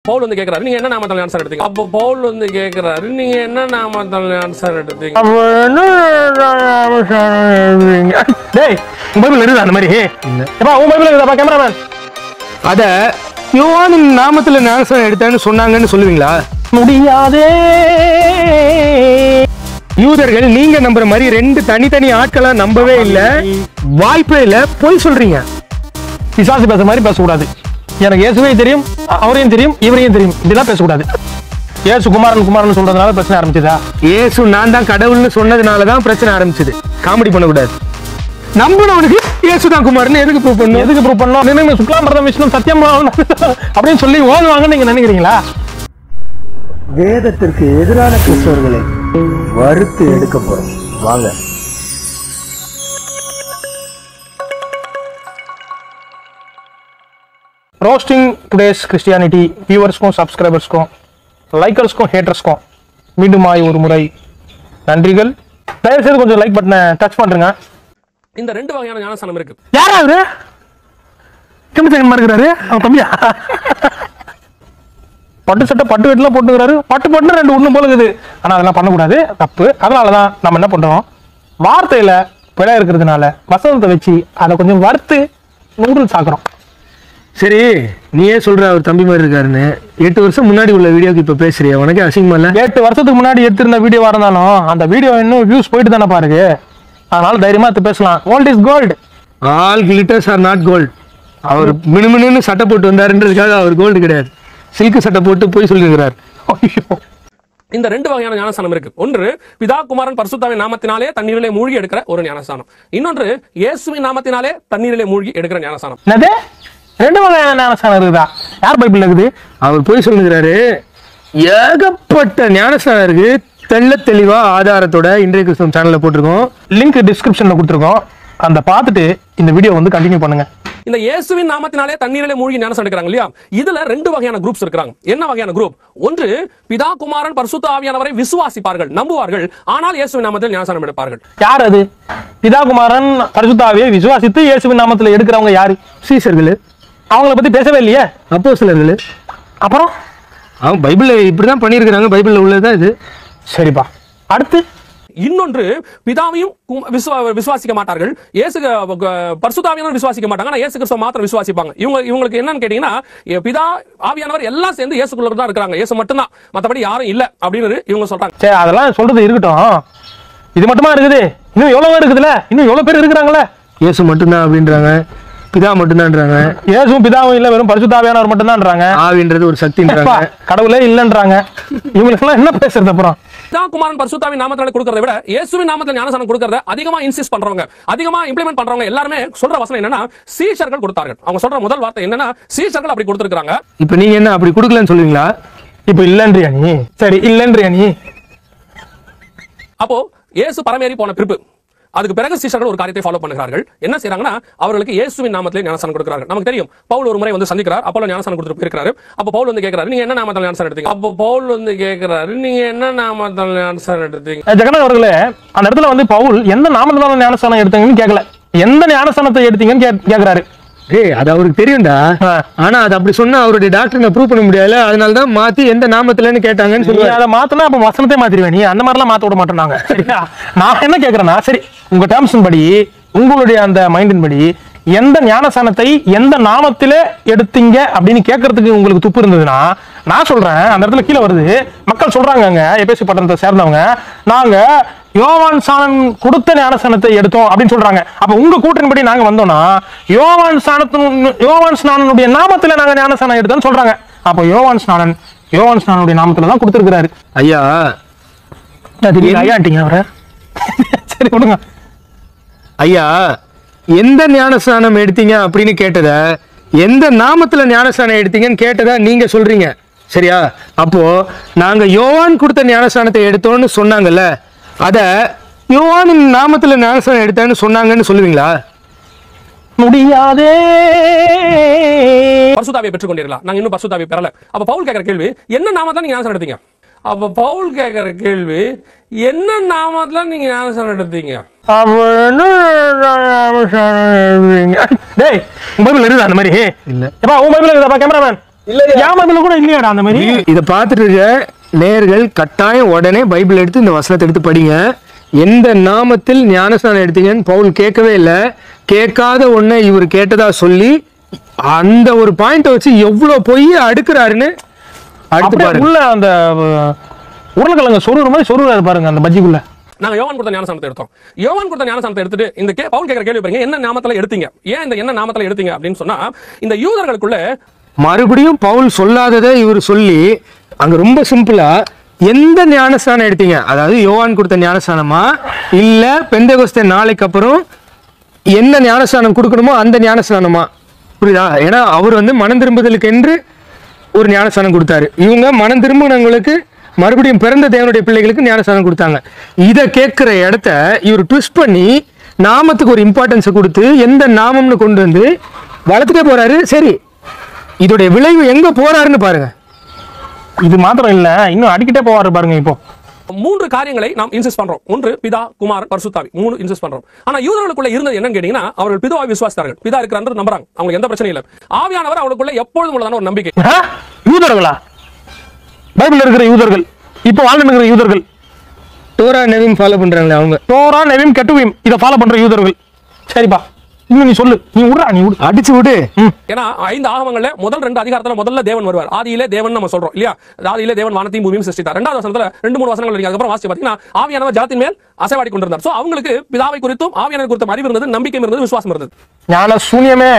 பவுல் வந்து கேக்குறாரு நீங்க என்ன நாமத்தில் ஞானசாரம் எடுத்தீங்க அப்போ பவுல் வந்து கேக்குறாரு நீங்க என்ன நாமத்தில் ஞானசாரம் எடுத்தீங்க டேய் உன் பைபிள் இருக்குதா அந்த மாதிரி எப்பா உன் பைபிள் இருக்குதாப்பா கேமராமேன் அத யோவானின் நாமத்துல ஞானஸ்நானம் எடுத்தான்னு சொன்னாங்கன்னு சொல்லுவீங்களா முடியாதே யூதர்கள் நீங்க நம்புற மாதிரி ரெண்டு தனித்தனி ஆட்களா நம்பவே இல்ல வாய்ப்பே இல்ல பொய் சொல்றீங்க பிசாசு பேசுற மாதிரி பேசக்கூடாது எனக்கு இயேசுவே தெரியும் அ- அவரையும் தெரியும் இவரையும் தெரியும் இப்படிலாம் பேசக்கூடாது இயேசு குமாரன் குமாரன் சொல்றதுனால பிரச்சனை ஆரம்பிச்சதா இயேசு நான் தான் கடவுள்னு சொன்னதுனாலதான் பிரச்சனை ஆரம்பிச்சது காமெடி பண்ணக்கூடாது நம்பினவனுக்கு இயேசு தான் குமார்னு எதுக்கு ப்ரூவ் பண்ணும் எதுக்கு ப்ரூவ் பண்ணோம் நீங்க சுக்லாம் பிரதம் விஷ்ணு சத்தியம் அப்படின்னு சொல்லி ஓதுவாங்கன்னு நீங்க நினைக்கிறீங்களா வேதத்திற்கு எதிரான கிறிஸ்தவர்களை வறுத்து எடுக்க போறோம் வாங்க ரோஸ்டிங் டுடேஸ் கிறிஸ்டியானிட்டி வியூவர்ஸ்க்கும் சப்ஸ்கிரைபர்ஸ்க்கும் லைக்கர்ஸ்க்கும் ஹேட்டர்ஸ்க்கும் மீண்டுமாய் ஒரு முறை நன்றிகள் தயவுசெய்து கொஞ்சம் லைக் பட்டனை டச் பண்ணுங்க இந்த ரெண்டு வகையான ஞானஸ்தானம் இருக்கு யாரா அவரு கிமிச்சன் இருக்கிறாரு அவன் தம்பியா பட்டு சட்டை பட்டு வெட்டிலாம் போட்டுக்கிறாரு பட்டு பட்டு ரெண்டு ஒண்ணும் போல இருக்குது ஆனா அதெல்லாம் பண்ணக்கூடாது தப்பு அதனாலதான் நம்ம என்ன பண்றோம் வார்த்தையில பிழை இருக்கிறதுனால வசனத்தை வச்சு அதை கொஞ்சம் வறுத்து நூடுல்ஸ் ஆக்குறோம் சரி நீயே சொல்ற அவர் தம்பி மாதிரி இருக்காருன்னு எட்டு வருஷம் முன்னாடி உள்ள வீடியோக்கு இப்ப பேசுறியா உனக்கு அசிங்கமா இல்ல எட்டு வருஷத்துக்கு முன்னாடி எடுத்திருந்த வீடியோவா இருந்தாலும் அந்த வீடியோ இன்னும் வியூஸ் போயிட்டு தானே பாருங்க அதனால தைரியமா எடுத்து பேசலாம் gold is gold all glitters are not gold அவர் மினுமினுன்னு சட்டை போட்டு வந்தாருன்றதுக்காக அவர் கோல்டு கிடையாது சில்க் சட்டை போட்டு போய் சொல்லியிருக்கிறார் இந்த ரெண்டு வகையான ஞானஸ்தானம் இருக்கு ஒன்று பிதா குமாரன் பரிசுத்தாவின் நாமத்தினாலே தண்ணீரிலே மூழ்கி எடுக்கிற ஒரு ஞானஸ்தானம் இன்னொன்று இயேசுவின் நாமத்தினாலே தண்ணீரிலே மூழ்கி எடுக்கிற ஞானஸ்தானம் என்னது ரெண்டு வகையான ஞானஸ்தானம் இருக்குதா யார் பைபிள் இருக்குது அவர் போய் சொல்லுகிறாரு ஏகப்பட்ட ஞானஸ்தானம் இருக்கு தெள்ள தெளிவா ஆதாரத்தோட இன்றைய கிறிஸ்தவம் சேனல்ல போட்டிருக்கோம் லிங்க் டிஸ்கிரிப்ஷன்ல கொடுத்துருக்கோம் அந்த பார்த்துட்டு இந்த வீடியோ வந்து கண்டினியூ பண்ணுங்க இந்த இயேசுவின் நாமத்தினாலே தண்ணீரிலே மூழ்கி ஞானஸ்தானம் எடுக்கிறாங்க இல்லையா இதுல ரெண்டு வகையான குரூப்ஸ் இருக்காங்க என்ன வகையான குரூப் ஒன்று பிதா குமாரன் பரிசுத்த ஆவியானவரை விசுவாசிப்பார்கள் நம்புவார்கள் ஆனால் இயேசுவின் நாமத்தில் ஞானஸ்தானம் எடுப்பார்கள் யார் அது பிதாகுமாரன் பரிசுத்தாவியை விசுவாசித்து இயேசுவின் நாமத்துல எடுக்கிறவங்க யாரு சீசர்கள் அவங்கள பத்தி பேசவே இல்லையே அப்போ சிலர்கள் அப்புறம் அவன் பைபிள்ல இப்படிதான் பண்ணியிருக்கிறாங்க பைபிள்ல உள்ளதுதான் இது சரிப்பா அடுத்து இன்னொன்று பிதாவையும் கும்- விசுவா- விசுவாசிக்க மாட்டார்கள் இயேசு பரிசுத்தாவியானவர் விசுவாசிக்க மாட்டாங்க ஆனா இயேசு கிறிஸ்துவ மாத்திரம் விசுவாசிப்பாங்க இவங்க இவங்களுக்கு என்னன்னு கேட்டீங்கன்னா எ- பிதா ஆவியானவர் எல்லாம் சேர்ந்து இயேசுக்குள்ள தான் இருக்காங்க இயேசு மட்டும்தான் மத்தபடி யாரும் இல்ல அப்படின்னு இவங்க சொல்றாங்க சரி அதெல்லாம் சொல்றது இருக்கட்டும் இது மட்டுமா இருக்குது இன்னும் எவ்வளவு பேர் இருக்குதுல்ல இன்னும் எவ்வளவு பேர் இருக்கிறாங்களே இயேசு மட்டும்தான் அப்படின்றாங்க பிதா மட்டும்தான்றாங்க இயேசுவும் பிதாவும் இல்ல வெறும் பரிசுத்தாவியானவர் மட்டும்தான்றாங்க ஆவின்றது ஒரு சக்தின்றாங்க எப்பா, கடவுளே இல்லைன்றாங்க இவங்களுக்கு எல்லாம் என்ன பேசுறது அப்புறம் பிதா குமாரன் பரிசுத்தாவின் நாமத்தினால கொடுக்கறத விட இயேசுவின் நாமத்தில் ஞானசானம் கொடுக்கறத அதிகமா இன்சிஸ்ட் பண்றவங்க அதிகமா இம்ப்ளிமெண்ட் பண்றவங்க எல்லாருமே சொல்ற வசனம் என்னன்னா சீஷர்கள் கொடுத்தார்கள் அவங்க சொல்ற முதல் வார்த்தை என்னன்னா சீஷர்கள் அப்படி கொடுத்திருக்காங்க இப்ப நீங்க என்ன அப்படி கொடுக்கலன்னு சொல்லுவீங்களா இப்ப இல்லன்றியா நீ சரி இல்லன்றியா நீ அப்போ இயேசு பரமேறி போன பிறப்பு அதுக்கு பிறகு சீஷர்கள் ஒரு காரியத்தை ஃபாலோ பண்ணுகிறார்கள் என்ன செய்றாங்கன்னா அவர்களுக்கு இயேசுவின் நாமத்திலே ஞானசானம் கொடுக்கிறார்கள் நமக்கு தெரியும் பவுல் ஒரு முறை வந்து சந்திக்கிறார் அப்போ ஞானசானம் கொடுத்துட்டு இருக்கிறாரு அப்போ பவுல் வந்து கேட்கிறாரு நீங்க என்ன நாமத்தில் ஞானசானம் எடுத்தீங்க அப்போ பவுல் வந்து கேட்கிறாரு நீங்க என்ன நாமத்தில் ஞானசானம் எடுத்தீங்க அஹ் ஜெகநாத் அவர்களே அந்த இடத்துல வந்து பவுல் எந்த நாமத்தினால ஞானஸ்தானம் எடுத்தீங்கன்னு கேட்கல எந்த ஞானஸ்தானத்தை எடுத்தீங்கன்னு கே- கேக்குறாரு ஏய் அது அவருக்கு தெரியும்டா ஆ. ஆனா அது அப்படி சொன்னா அவருடைய டாக்டர் ப்ரூவ் பண்ண முடியல அதனால தான் மாத்தி எந்த நாமத்துலன்னு கேட்டாங்கன்னு நீ சொல்லுவாரு அதை மாத்தினா அப்ப வசனத்தை மாத்திருவேன் நீ அந்த மாதிரிலாம் மாத்த விட மாட்டோம் நாங்க சரியா நான் என்ன கேக்குறேன்னா சரி உங்க டேர்ம்ஸின் படி உங்களுடைய அந்த மைண்டின் படி எந்த ஞானசானத்தை எந்த நாமத்திலே எடுத்தீங்க அப்படின்னு கேட்கறதுக்கு உங்களுக்கு துப்பு இருந்ததுன்னா நான் சொல்றேன் அந்த இடத்துல கீழே வருது மக்கள் சொல்றாங்க அங்க எபேசி பட்டணத்தை சேர்ந்தவங்க நாங்க யோவான் சாணன் கொடுத்த ஞானசானத்தை எடுத்தோம் அப்படின்னு சொல்றாங்க அப்ப உங்க கூட்டின்படி நாங்க வந்தோம்னா யோவான் சாணத்தின் யோவான் ஸ்நானனுடைய நாமத்துல நாங்க ஞானசானம் எடுத்தோம்னு சொல்றாங்க அப்ப யோவான் ஸ்நானன் யோவான் ஸ்நானனுடைய நாமத்துல தான் கொடுத்திருக்கிறாரு ஐயா திடீர்னு ஐயாட்டிங்க அவரை சரி விடுங்க ஐயா எந்த ஞானஸ்நானம் எடுத்தீங்க அப்படின்னு கேட்டத எந்த நாமத்துல ஞானஸ்நானம் எடுத்தீங்கன்னு கேட்டதா நீங்க சொல்றீங்க சரியா அப்போ நாங்க யோவான் கொடுத்த ஞானஸ்நானத்தை எடுத்தோம்னு சொன்னாங்கல்ல அத யோவானின் நாமத்துல ஞானஸ்நானம் எடுத்தேன்னு சொன்னாங்கன்னு சொல்லுவீங்களா முடியாதே பரிசுத்தாவியை பெற்றுக் கொண்டீர்களா நாங்க இன்னும் பரிசுத்தாவியை பெறல அப்ப பவுல் கேட்கிற கேள்வி என்ன நாமத்தில் நீங்க ஞானசானம் எடுத்தீங்க அப்ப பவுல் கேட்கிற கேள்வி என்ன நாமத்துல நீங்க ஞானசானம் எடுத்தீங்க டேய் உன் பைபிள் இருக்குதா அந்த மாதிரி இல்ல. எப்பா உன் பைபிள் இருக்குதாப்பா கேமராமேன் ஏமாத்துல கூட இல்லையாடா அந்த மாதிரி இதை பார்த்துட்டு இருக்க நேர்கள் கட்டாயம் உடனே பைபிள் எடுத்து இந்த வசனத்தை எடுத்து படிங்க எந்த நாமத்தில் ஞானஸ்நானம் எடுத்தீங்கன்னு பவுல் கேட்கவே இல்லை கேட்காத ஒன்றை இவர் கேட்டதா சொல்லி அந்த ஒரு பாயிண்ட்டை வச்சு எவ்வளோ பொய் அடுக்குறாருன்னு அடுத்து அப்படியே பாருங்க உள்ள அந்த அஹ், உருளைக்கிழங்கு சொருகிற மாதிரி சொருகிறாரு பாருங்க அந்த பஜ்ஜிக்குள்ள நாங்க யோவான் கொடுத்த ஞானசானத்தை எடுத்தோம் யோவான் கொடுத்த ஞானசானத்தை எடுத்துட்டு இந்த கே- பவுல் கேட்கிற கேள்வி பாருங்க என்ன நாமத்துல எடுத்தீங்க ஏன் இந்த என்ன நாமத்துல எடுத்தீங்க அப்படின்னு சொன்னா இந்த யூதர்களுக்குள்ள மறுபடியும் பவுல் சொல்லாததை இவர் சொல்லி அங்க ரொம்ப சிம்பிளா எந்த ஞானஸ்தானம் எடுத்தீங்க அதாவது யோவான் கொடுத்த ஞானஸ்தானமா இல்ல பெந்தகோஸ்தே நாளைக்கு அப்புறம் என்ன ஞானஸ்தானம் கொடுக்கணுமோ அந்த ஞானஸ்தானமா புரியுதா ஏன்னா அவர் வந்து மனம் திரும்புதலுக்கு என்று ஒரு ஞானஸ்தானம் கொடுத்தாரு இவங்க மனம் திரும்பினவங்களுக்கு மறுபடியும் பிறந்த தேவனுடைய பிள்ளைகளுக்கு ஞானஸ்தானம் கொடுத்தாங்க இதை கேட்கிற இடத்த இவர் ட்விஸ்ட் பண்ணி நாமத்துக்கு ஒரு இம்பார்ட்டன்ஸை கொடுத்து எந்த நாமம்னு கொண்டு வந்து வளர்த்துட்டே போறாரு சரி இதோடைய விளைவு எங்க போறாருன்னு பாருங்க இது மாத்திரம் இல்ல இன்னும் அடிக்கிட்டே போவாரு பாருங்க இப்போ மூன்று காரியங்களை நாம் இன்சிஸ்ட் பண்றோம் ஒன்று பிதா குமார் பரிசுத்தாவி மூணு இன்சிஸ்ட் பண்றோம் ஆனா யூதர்களுக்குள்ள இருந்தது என்னன்னு கேட்டீங்கன்னா அவர்கள் பிதாவை விசுவாசித்தார்கள் பிதா இருக்கிறார் நம்புறாங்க அவங்களுக்கு எந்த பிரச்சனையும் இல்லை ஆவியானவர் அவங்களுக்குள்ள எப்பொழுதும் உள்ளதான ஒரு நம்பிக்கை ஆ? யூதர்களா பைபிள்ல இருக்கிற யூதர்கள் இப்போ வாழ்ந்து இருக்கிற யூதர்கள் டோரா நவீன் ஃபாலோ பண்றாங்களே அவங்க டோரா நெவிம் கெட்டுவீம் இதை ஃபாலோ பண்ற யூதர்கள் சரிப்பா இன்னும் நீ சொல்லு நீ விடுறா நீ விடு அடிச்சு விடு ஏன்னா ஐந்து ஆகமங்கள்ல முதல் ரெண்டு அதிகாரத்துல முதல்ல தேவன் வருவார் ஆதியிலே தேவன் நம்ம சொல்றோம் இல்லையா ஆதியிலே தேவன் வானத்தையும் பூமியும் சிருஷ்டித்தார் ரெண்டாவது வசனத்துல ரெண்டு மூணு வசனங்கள் நீங்க அதுக்கப்புறம் வாசிச்சு பாத்தீங்கன்னா ஆவியானவர் ஜலத்தின் மேல் அசைவாடி கொண்டிருந்தார் சோ அவங்களுக்கு பிதாவை குறித்தும் ஆவியானவர் குறித்தும் அறிவு இருந்தது நம்பிக்கை இருந்தது விசுவாசம் இருந்தது ஞான சூன்யமே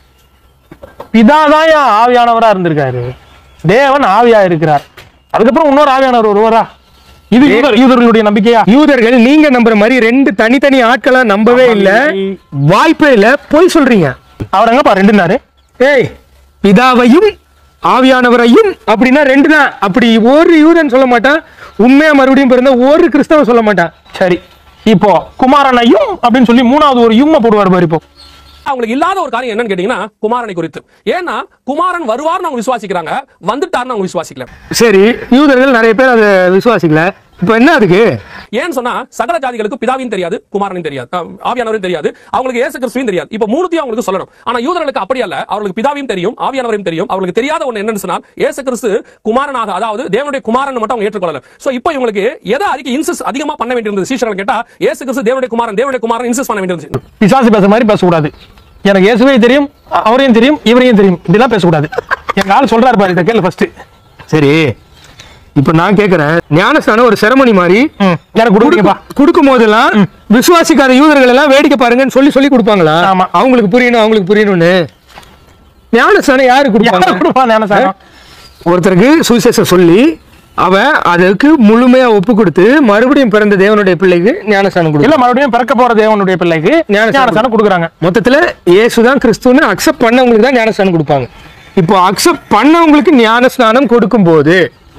பிதாதான் என் ஆவியானவரா இருந்திருக்காரு தேவன் ஆவியா இருக்கிறார் அதுக்கப்புறம் இன்னொரு ஆவியானவர் வருவாரா இது யூதர் யூதர்களுடைய நம்பிக்கையா யூதர்கள் நீங்க நம்புற மாதிரி ரெண்டு தனித்தனி ஆட்களா நம்பவே இல்ல வாய்ப்பே இல்ல போய் சொல்றீங்க அவர் எங்கப்பா ரெண்டுனாரு ஏய் பிதாவையும் ஆவியானவரையும் அப்படின்னா ரெண்டு தான் அப்படி ஒரு யூதன் சொல்ல மாட்டான் உண்மையா மறுபடியும் பிறந்த ஒரு கிறிஸ்தவன் சொல்ல மாட்டான் சரி இப்போ குமாரனையும் அப்படின்னு சொல்லி மூணாவது ஒரு யும்ம போடுவார் பாரு இப்போ அவங்களுக்கு இல்லாத ஒரு காரியம் என்னன்னு கேட்டீங்கன்னா குமாரனை குறித்து ஏன்னா குமாரன் வருவார்னு அவங்க விசுவாசிக்கிறாங்க வந்துட்டார்னு அவங்க விசுவாசிக்கல சரி யூதர்கள் நிறைய பேர் அதை விசுவாசிக்கல இப்போ என்ன அதுக்கு ஏன்னு சொன்னா சகல ஜாதிகளுக்கு பிதாவையும் தெரியாது குமாரனையும் தெரியாது அஹ், ஆவியானவரையும் தெரியாது அவங்களுக்கு ஏசு கிறிஸ்துவையும் தெரியாது இப்ப மூணுத்தையும் அவங்களுக்கு சொல்லணும் ஆனா யூதர்களுக்கு அப்படி அல்ல அவங்களுக்கு பிதாவையும் தெரியும் ஆவியானவரையும் தெரியும் அவங்களுக்கு தெரியாத ஒண்ணு என்னன்னு சொன்னால் ஏசு கிறிஸ்து குமாரனாக அதாவது தேவனுடைய குமாரன் மட்டும் அவங்க ஏற்றுக்கொள்ளல சோ இப்போ இவங்களுக்கு எதை அறிக்கை இன்சிஸ் அதிகமா பண்ண வேண்டியிருந்தது சீஷர்கள் கேட்டா ஏசு கிறிஸ்து தேவனுடைய குமாரன் தேவனுடைய குமாரன் இன்சிஸ் பண்ண வேண்டியிருந்துச்சு பிசாசு பேசுற மாதிரி பேசக்கூடாது எனக்கு இயேசுவே தெரியும் அ- அவரையும் தெரியும் இவரையும் தெரியும் இப்படிலாம் பேசக்கூடாது எங்க ஆள் சொல்றாரு பாரு இதை கேளு ஃபர்ஸ்ட் சரி இப்போ நான் கேட்கறேன் ஞானஸ்தானம் ஒரு செரமனி மாதிரி எனக்கு கொடுக்குறீங்கப்பா கொடுக்கும் போதெல்லாம் விசுவாசிக்காத யூதர்கள் எல்லாம் வேடிக்கை பாருங்கன்னு சொல்லி சொல்லி கொடுப்பாங்களா ஆமா. அவங்களுக்கு புரியணும் அவங்களுக்கு புரியணும்னு ஞானஸ்தானம் யாரு யாரு கொடுப்பாங்க கொடுப்பா ஞானசானம் ஒருத்தருக்கு சுவிசேஷம் சொல்லி அவன் அதுக்கு முழுமையா ஒப்பு கொடுத்து மறுபடியும் பிறந்த தேவனுடைய பிள்ளைக்கு ஞானஸ்தானம் இல்ல கொடுக்கும் மறுபடியும் பிறக்க போற தேவனுடைய பிள்ளைக்கு ஞானஸ்நானம் ஞானசானம் கொடுக்குறாங்க மொத்தத்துல இயேசுதான் கிறிஸ்துன்னு அக்செப்ட் பண்ணவங்களுக்கு தான் ஞானஸ்தானம் கொடுப்பாங்க இப்போ அக்செப்ட் பண்ணவங்களுக்கு ஞானஸ்நானம் கொடுக்கும்போது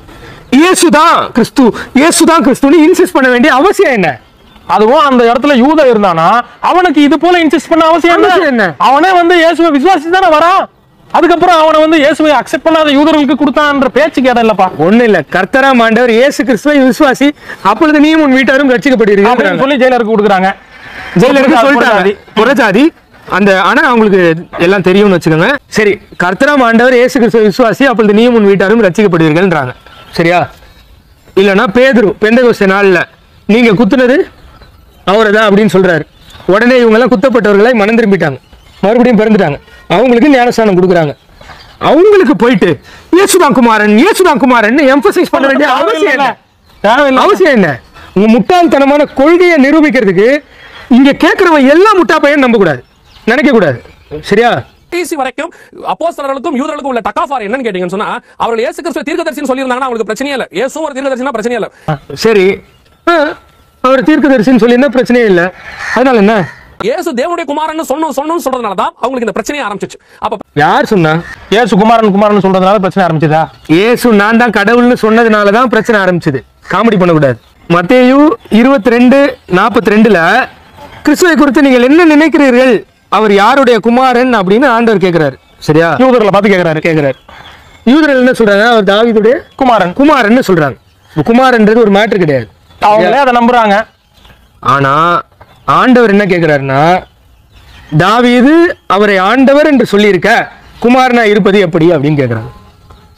இயேசுதான் கிறிஸ்து இயேசுதான் கிறிஸ்துன்னு இன்சிஸ்ட் பண்ண வேண்டிய அவசியம் என்ன அதுவும் அந்த இடத்துல யூதா இருந்தானா அவனுக்கு இது போல இன்சிஸ்ட் பண்ண அவசியம் அவசியம் என்ன என்ன? அவனே வந்து இயேசுவை விசுவாசி தானே வரான் அதுக்கப்புறம் அவனை வந்து இயேசுவை அக்செப்ட் பண்ணாத யூதர்களுக்கு கொடுத்தான்ற பேச்சுக்கு இடம் இல்லப்பா ஒண்ணு இல்ல கர்த்தராம் ஆண்டவர் இயேசு கிறிஸ்துவை விசுவாசி அப்பொழுது நீயும் உன் வீட்டாரும் அப்படின்னு ரட்சிக்கப்படுகிறீர்கள் சொல்லி ஜெயிலருக்கு கொடுக்குறாங்க ஜெயிலருக்கு சொல்லிட்டாங்க புறஜாதி. புறஜாதி அந்த ஆனா அவங்களுக்கு எல்லாம் தெரியும்னு வச்சுக்கோங்க சரி கர்த்தராம் ஆண்டவர் இயேசு கிறிஸ்துவ விசுவாசி அப்பொழுது நீயும் உன் வீட்டாரும் ரட்சிக்கப்படுவீர்கள்ன்றாங்க சரியா இல்லைன்னா பேதுரு பெந்தகோஸ்தே நாள்ல நீங்க குத்துனது அவரை தான் அப்படின்னு சொல்றாரு உடனே இவங்க எல்லாம் குத்தப்பட்டவர்களை மனம் திரும்பிட்டாங்க மறுபடியும் பிறந்துட்டாங்க அவங்களுக்கு ஞானஸ்தானம் கொடுக்குறாங்க அவங்களுக்கு போயிட்டு இயேசுதான் குமாரன் இயேசுதான் குமாரன் எம்பசைஸ் பண்ண வேண்டிய அவசியம் என்ன தேவையில்லை அவசியம் என்ன உங்க முட்டாள்தனமான கொள்கையை நிரூபிக்கிறதுக்கு இங்க கேட்கிறவன் எல்லா முட்டா பையன் நம்ப கூடாது நினைக்க கூடாது சரியா கடைசி வரைக்கும் அப்போஸ்தலர்களுக்கும் யூதர்களுக்கும் உள்ள டக்காஃபார் என்னன்னு கேட்டீங்கன்னு சொன்னா அவர்கள் இயேசு கிறிஸ்துவ தீர்க்கதரிசின்னு சொல்லியிருந்தாங்கன்னா அவங்களுக்கு பிரச்சனையே இல்ல இயேசுவும் ஒரு தீர்க்கதரிசினா பிரச்சனையே இல்ல சரி ஆ, அவர் தீர்க்கதரிசின்னு சொல்லி என்ன பிரச்சனையே இல்லை அதனால என்ன இயேசு தேவனுடைய குமாரன் சொன்னோம் சொன்னோம்னு சொல்றதுனால தான் அவங்களுக்கு இந்த பிரச்சனையே ஆரம்பிச்சிச்சு அப்ப யார் சொன்னா இயேசு குமாரன் குமாரன் சொல்றதுனால பிரச்சனை ஆரம்பிச்சதா இயேசு நான் தான் கடவுள்னு சொன்னதுனால தான் பிரச்சனை ஆரம்பிச்சது காமெடி பண்ணக்கூடாது மத்தேயு இருபத்தி ரெண்டு நாற்பத்தி ரெண்டுல கிறிஸ்துவை குறித்து நீங்கள் என்ன நினைக்கிறீர்கள் அவர் யாருடைய குமாரன் அப்படின்னு ஆண்டவர் கேட்கிறாரு சரியா யூதர்களை பார்த்து கேக்குறாரு கேட்கிறாரு யூதர்கள் என்ன சொல்றாங்க அவர் தாவீதுடைய குமாரன் குமாரன்னு சொல்றாங்க இப்ப குமாரன்றது ஒரு மேட்ரு கிடையாது அவங்களே அதை நம்புறாங்க ஆனா ஆண்டவர் என்ன கேட்கிறாருன்னா தாவீது அவரை ஆண்டவர் என்று சொல்லியிருக்க குமாரனா இருப்பது எப்படி அப்படின்னு கேட்கிறாங்க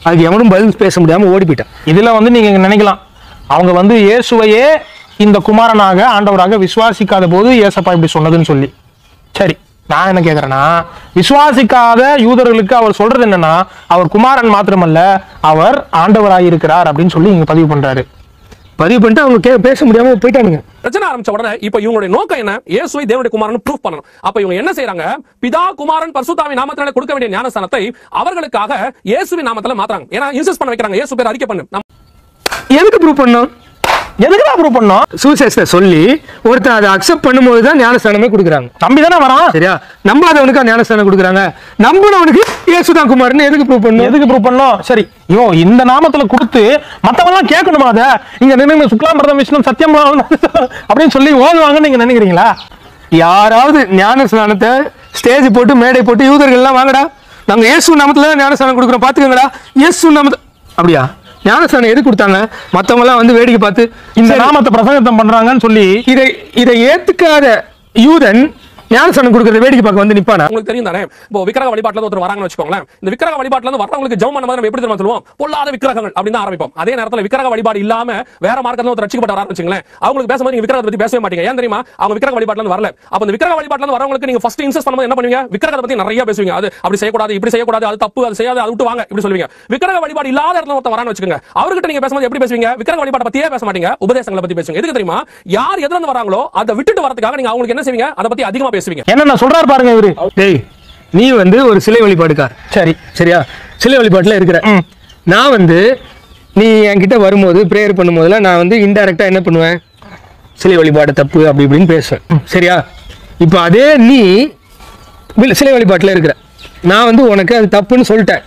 அதுக்கு எவனும் பதில் பேச முடியாம ஓடி போயிட்டான் இதுல வந்து நீங்க நினைக்கலாம் அவங்க வந்து இயேசுவையே இந்த குமாரனாக ஆண்டவராக விசுவாசிக்காத போது ஏசப்பா இப்படி சொன்னதுன்னு சொல்லி சரி நான் என்ன கேக்குறேன்னா விசுவாசிக்காத யூதர்களுக்கு அவர் சொல்றது என்னன்னா அவர் குமாரன் மாத்திரமல்ல அவர் ஆண்டவராக இருக்கிறார் அப்படின்னு சொல்லி இங்க பதிவு பண்றாரு பதிவு பண்ணிட்டு அவங்க கே- பேச முடியாம போயிட்டானுங்க பிரச்சனை ஆரம்பிச்ச உடனே இப்ப இவங்களுடைய நோக்கம் என்ன இயேசுவை தேவனுடைய குமாரன் ப்ரூஃப் பண்ணணும் அப்ப இவங்க என்ன செய்றாங்க பிதா குமாரன் பரிசுத்தாவி நாமத்தினால கொடுக்க வேண்டிய ஞானஸ்தானத்தை அவர்களுக்காக இயேசுவின் நாமத்துல மாத்துறாங்க ஏன்னா இன்சிஸ்ட் பண்ண வைக்கிறாங்க இயேசு பேர் அறிக்கை பண்ணு நம்ம எதுக்கு ப்ரூவ் பண்ணோம் எதுக்கு ப்ரூவ் பண்ணோம் சூசேஷத்தை சொல்லி ஒருத்தன் அதை அக்செப்ட் பண்ணும்போது தான் ஞானஸ்தானமே கொடுக்குறாங்க நம்பி தானே வரான் சரியா நம்பாதவனுக்கு ஞானஸ்தானம் கொடுக்குறாங்க நம்பினவனுக்கு இயேசுதான் குமார்னு எதுக்கு ப்ரூவ் பண்ணும் எதுக்கு ப்ரூவ் பண்ணோம் சரி ஐயோ இந்த நாமத்துல கொடுத்து மத்தவங்க எல்லாம் கேட்கணுமா அத இங்க நின்று சுக்லாம் பிரதம் விஷ்ணு சத்தியம் அப்படின்னு சொல்லி ஓதுவாங்கன்னு நீங்க நினைக்கிறீங்களா யாராவது ஞானஸ்தானத்தை ஸ்டேஜ் போட்டு மேடை போட்டு யூதர்கள் எல்லாம் வாங்கடா நாங்க இயேசு நாமத்துல தான் ஞானஸ்தானம் கொடுக்குறோம் பாத்துக்கோங்கடா இயேசு நாமத்தை அப்படியா ஞானஸ்தானம் எது கொடுத்தாங்க மத்தவங்க எல்லாம் வந்து வேடிக்கை பார்த்து இந்த சரி, நாமத்தை பிரசங்கத்தம் பண்றாங்கன்னு சொல்லி இதை இதை ஏத்துக்காத யூதன் ஞானஸ்தானம் கொடுக்கறத வேடிக்கை பார்க்க வந்து நிப்பானா உங்களுக்கு தெரியும் தானே இப்போ விக்கிரக வழிபாட்டுல இருந்து ஒருத்தர் வராங்கன்னு வச்சுக்கோங்களேன் இந்த விக்கிரக வழிபாட்டுல இருந்து வரவங்களுக்கு ஜெபம் பண்ண மாதிரி நம்ம எப்படி தெரியுமா சொல்லுவோம் பொல்லாத விக்கிரகங்கள் அப்படின்னு தான் ஆரம்பிப்போம் அதே நேரத்துல விக்கிரக வழிபாடு இல்லாம வேற மார்க்கத்துல ஒருத்தர் ரட்சிக்கப்பட்ட வரான்னு வச்சுங்களேன் அவங்களுக்கு பேசும்போது நீங்க விக்கிரகத்தை பத்தி பேசவே மாட்டீங்க ஏன் தெரியுமா அவங்க விக்கிரக வழிபாட்டுல இருந்து வரல அப்ப இந்த விக்கிரக வழிபாட்டுல இருந்து வரவங்களுக்கு நீங்க ஃபர்ஸ்ட் இன்சஸ்ட் பண்ணும்போது என்ன பண்ணுவீங்க விக்கிரகத்தை பத்தி நிறைய பேசுவீங்க அது அப்படி செய்யக்கூடாது இப்படி செய்யக்கூடாது அது தப்பு அது செய்யாத அது விட்டு வாங்க இப்படி சொல்லுவீங்க விக்கிரக வழிபாடு இல்லாத இடத்துல ஒருத்தர் வரான்னு வச்சுக்கோங்க அவர்கிட்ட நீங்க பேசும்போது எப்படி பேசுவீங்க விக்கிரக வழிபாட்டை பத்தியே பேச மாட்டீங்க உபதேசங்களை பத்தி பேசுவீங்க எதுக்கு தெரியுமா யார் எதுல இருந்து வராங்களோ அதை விட்டுட்டு வரதுக்காக நீங்க அவங்களுக்கு என்ன செய்வீங்க அதை பத்தி அதிகமா பேசுவீங்க என்னென்ன சொல்றாரு பாருங்க இவரு டேய் நீ வந்து ஒரு சிலை வழிபாடுக்கார் சரி சரியா சிலை வழிபாட்டுல இருக்கிற ம். நான் வந்து நீ என்கிட்ட வரும்போது ப்ரேயர் பண்ணும்போதெல்லாம் நான் வந்து இன்டைரக்டா என்ன பண்ணுவேன் சிலை வழிபாடு தப்பு அப்படி இப்படின்னு பேசுவேன் சரியா இப்போ அதே நீ வில்- சிலை வழிபாட்டுல இருக்கிற நான் வந்து உனக்கு அது தப்புன்னு சொல்லிட்டேன்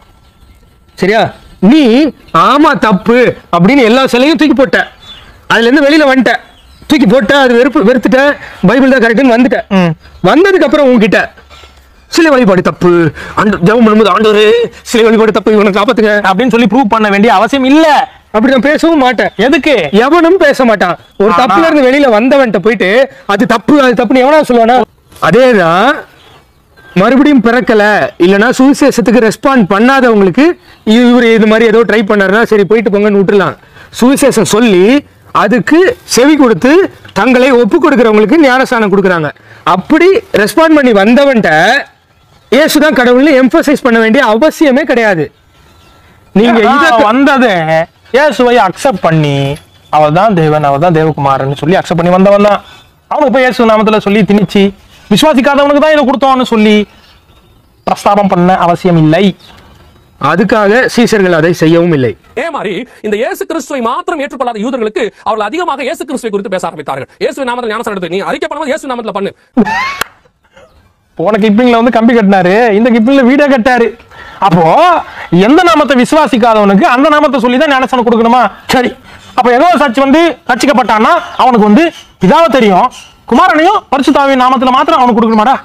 சரியா நீ ஆமா தப்பு அப்படின்னு எல்லா சிலையும் தூக்கி போட்ட அதுல இருந்து வெளியில வந்துட்ட தூக்கி போட்ட அது வெறுப்பு வெறுத்துட்ட பைபிள் தான் கரெக்ட்னு வந்துட்டேன் ம். வந்ததுக்கு அப்புறம் உன்கிட்ட சிலை வழிபாடு தப்பு ஆண்டு ஜெபம் பண்ணும்போது ஆண்டவரே சிலை வழிபாடு தப்பு இவனை காப்பாத்துங்க அப்படின்னு சொல்லி ப்ரூவ் பண்ண வேண்டிய அவசியம் இல்ல அப்படி நான் பேசவும் மாட்டேன் எதுக்கு எவனும் பேச மாட்டான் ஒரு ஆனா- தப்புல இருந்து வெளியில வந்தவன்ட்ட போயிட்டு அது தப்பு அது தப்புன்னு எவனா சொல்லுவானா அதேதான் மறுபடியும் பிறக்கல இல்லைன்னா சுவிசேஷத்துக்கு ரெஸ்பாண்ட் பண்ணாதவங்களுக்கு இ- இவரு இது மாதிரி ஏதோ ட்ரை பண்ணாருன்னா சரி போயிட்டு போங்கன்னு விட்டுலாம் சுவிசேஷம் சொல்லி அதுக்கு செவி கொடுத்து தங்களை ஒப்பு கொடுக்கிறவங்களுக்கு ஞானஸ்தானம் கொடுக்குறாங்க அப்படி ரெஸ்பாண்ட் பண்ணி வந்தவன்ட்ட இயேசுதான் கடவுள்னு எம்பசைஸ் பண்ண வேண்டிய அவசியமே கிடையாது நீங்க இத அவன் வந்தது இயேசுவை அக்செப்ட் பண்ணி அவர் தான் தேவன் அவர் தான் தேவகுமாரன் சொல்லி அக்செப்ட் பண்ணி வந்தவன் தான் அவனுக்கு போய் இயேசு நாமத்துல சொல்லி திணிச்சு விசுவாசிக்காதவனுக்கு தான் இதை கொடுத்தோம்னு சொல்லி பிரஸ்தாபம் பண்ண அவசியம் இல்லை அதுக்காக சீசர்கள் அதை செய்யவும் இல்லை அதே மாதிரி இந்த இயேசு கிறிஸ்துவை மாத்திரம் ஏற்றுக்கொள்ளாத யூதர்களுக்கு அவர்கள் அதிகமாக இயேசு கிறிஸ்துவை குறித்து பேச ஆரம்பித்தார்கள் இயேசு நாமத்தில் ஞானசனம் எடுத்து நீ அறிக்கை பண்ணும்போது இயேசு நாமத்தில் பண்ணு போன கிளிப்பிங்ல வந்து கம்பி கட்டினாரு இந்த கிளிப்பிங்ல வீடே கட்டாரு அப்போ எந்த நாமத்தை விசுவாசிக்காதவனுக்கு அந்த நாமத்தை சொல்லி தான் ஞானஸ்தானம் கொடுக்கணுமா சரி அப்ப ஏதோ சர்ச் வந்து ரட்சிக்கப்பட்டான்னா அவனுக்கு வந்து பிதாவை தெரியும் குமாரனையும் பரிசுத்தாவின் நாமத்துல மாத்திரம் அவனுக்கு கொடுக்கணுமாடா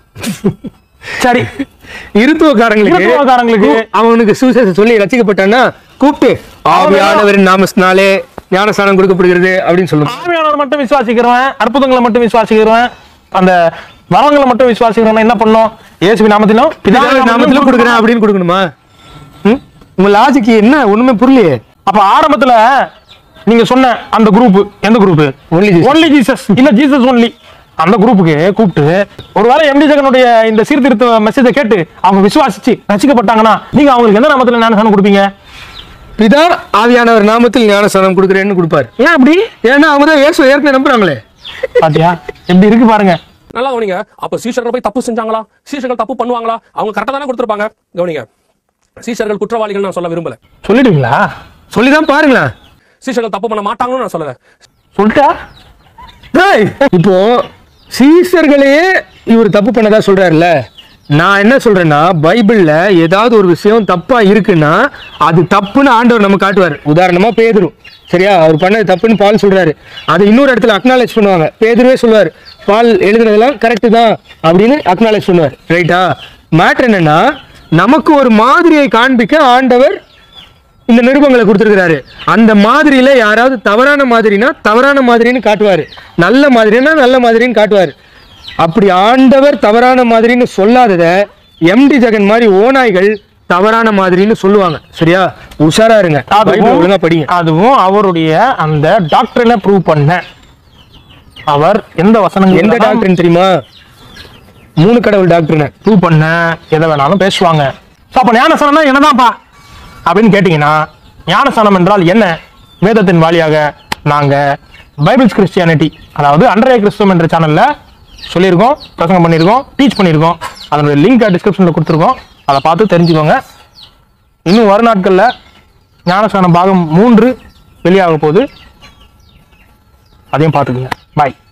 சரி இருத்துவக்காரங்களுக்கு இருத்துவக்காரங்களுக்கு அவனுக்கு சுவிசேஷம் சொல்லி ரசிக்கப்பட்டான்னா கூப்பிட்டு ஆவியானவரின் நாமஸ்னாலே ஞானஸ்தானம் கொடுக்கப்படுகிறது அப்படின்னு சொல்லுவாங்க ஆவியானவர் மட்டும் விசுவாசிக்கிறவன் அற்புதங்களை மட்டும் விசுவாசிக்கிறவன் அந்த வரங்களை மட்டும் விசுவாசிக்கிறவன் என்ன பண்ணும் இயேசுவின் நாமத்திலும் பிதாவின் நாமத்துல கொடுக்குறேன் அப்படின்னு கொடுக்கணுமா ம்? உங்க லாஜிக்கு என்ன ஒண்ணுமே புரியலையே அப்ப ஆரம்பத்துல நீங்க சொன்ன அந்த குரூப் எந்த group Only Jesus. Only Jesus இல்ல ஜீசஸ் ஒன்லி அந்த குரூப்புக்கு கூப்பிட்டு ஒருவேளை எம்டி ஜெகனுடைய இந்த சீர்திருத்த மெசேஜை கேட்டு அவங்க விசுவாசிச்சு ரசிக்கப்பட்டாங்கன்னா நீங்க அவங்களுக்கு எந்த நாமத்துல ஞானஸ்தானம் கொடுப்பீங்க பிதா ஆவியானவர் நாமத்தில் ஞானஸ்தானம் கொடுக்குறேன்னு கொடுப்பாரு ஏன் அப்படி ஏன்னா அவங்க தான் இயேசு ஏற்கனவே நம்புறாங்களே பாத்தியா எப்படி இருக்கு பாருங்க நல்லா கவனிங்க அப்ப சீஷர்கள் போய் தப்பு செஞ்சாங்களா சீஷர்கள் தப்பு பண்ணுவாங்களா அவங்க கரெக்டா தானே கொடுத்துருப்பாங்க கவனிங்க சீஷர்கள் குற்றவாளிகள் நான் சொல்ல விரும்பல சொல்லிடுவீங்களா சொல்லிதான் பாருங்களேன் சீஷர்கள் தப்பு பண்ண மாட்டாங்கன்னு நான் சொல்லல சொல்லிட்டா டேய், இப்போ சீசர்களே இவர் தப்பு பண்ணதா சொல்றாருல்ல நான் என்ன சொல்றேன்னா பைபிள்ல ஏதாவது ஒரு விஷயம் தப்பா இருக்குன்னா அது தப்புன்னு ஆண்டவர் நம்ம காட்டுவார் உதாரணமா பேதுரு சரியா அவர் பண்ணது தப்புன்னு பால் சொல்றாரு அதை இன்னொரு இடத்துல அக்னாலேஜ் பண்ணுவாங்க பேதுருவே சொல்லுவார் பால் எழுதுனதெல்லாம் கரெக்டு தான் அப்படின்னு அக்னாலேஜ் பண்ணுவார் ரைட்டா மேட்ரு என்னன்னா நமக்கு ஒரு மாதிரியை காண்பிக்க ஆண்டவர் இந்த நிருபங்களை கொடுத்துருக்கிறாரு அந்த மாதிரியில யாராவது தவறான மாதிரினா தவறான மாதிரின்னு காட்டுவாரு நல்ல மாதிரினா நல்ல மாதிரின்னு காட்டுவாரு அப்படி ஆண்டவர் தவறான மாதிரின்னு சொல்லாதத எம்டி ஜெகன் மாதிரி ஓநாய்கள் தவறான மாதிரின்னு சொல்லுவாங்க சரியா உஷாரா இருங்க பைபிளை ஒழுங்கா படிங்க அதுவும் அவருடைய அந்த டாக்டரில ப்ரூவ் பண்ண அவர் எந்த வசனங்கள் எந்த டாக்டர்னு தெரியுமா மூணு கடவுள் டாக்டர்னு ப்ரூவ் பண்ண எதை வேணாலும் பேசுவாங்க ஸோ அப்போ ஞானசனம்னா என்னதான்ப்பா அப்படின்னு கேட்டிங்கன்னா ஞானசனம் என்றால் என்ன வேதத்தின் வாலியாக நாங்கள் பைபிள்ஸ் கிறிஸ்டியானிட்டி அதாவது அன்றைய கிறிஸ்துவம் என்ற சேனலில் சொல்லியிருக்கோம் பிரசங்கம் பண்ணியிருக்கோம் டீச் பண்ணியிருக்கோம் அதனுடைய லிங்க் டிஸ்கிரிப்ஷனில் கொடுத்துருக்கோம் அதை பார்த்து தெரிஞ்சுக்கோங்க இன்னும் வரும் நாட்களில் ஞானஸ்தானம் பாகம் மூன்று வெளியாக போகுது அதையும் பார்த்துக்குங்க பாய்